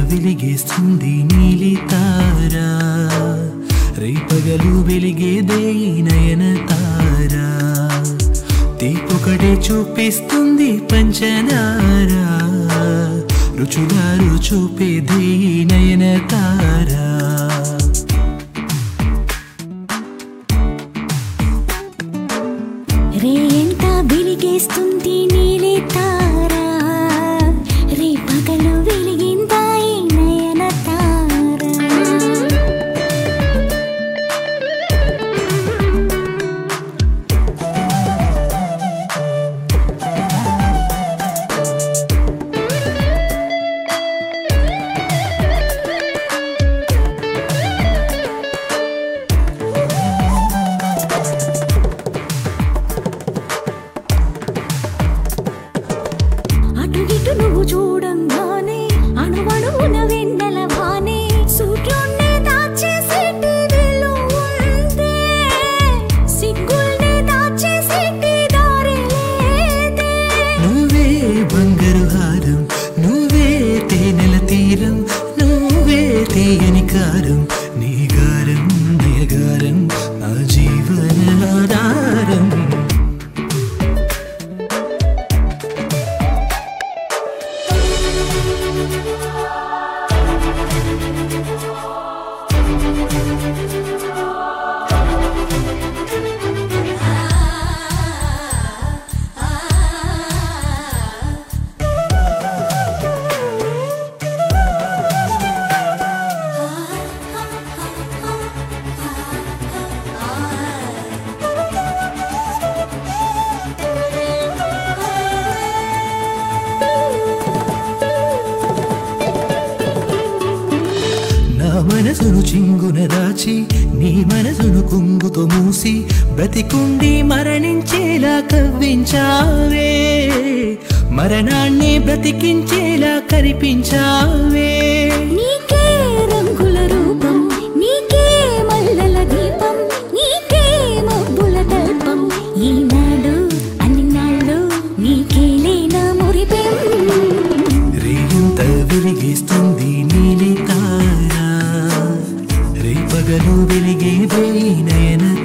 వెలిగేస్తుంది నీలి తారా రేపగలు వెలిగేదే ఈ నయన తారా తీపొకటే చూపిస్తుంది పంచనారా రుచుగారు చూపేదే ఈ నయన తారా రే ఎంత వెలిగేస్తుంది నీలి తారా రే పగలు వెలిగిందాయి నయన తారా అటు ఇటు నువ్వు చూడంగానే అణువణువున వెన్నెల వానే సూర్యున్నే దాచేసేటి వెలుగుందే సిగ్గుల్నే దాచేసేటి దారి లేదే నువ్వే బంగారు హారం నువ్వే తేనెల తీరం నువ్వే తీయని కారం నీ గారం నయగారం నా జీవన ఆధారం నా మనసును చింగున దాచి నీ మనసును కుంగుతో మూసి బ్రతికుండి మరణించేలా కవ్వించావే మరణాన్ని బ్రతికించేలా కనిపించావే నీకే రంగుల రూపం నీకే మల్లెల దీపం నీకే మబ్బుల తల్పం ఈనాడు అన్నినాళ్ళు నీకే లేనా మురిపెం రేయంత వెలిగేస్తుంది నీలి తారా రేపగలు వెలిగే నయన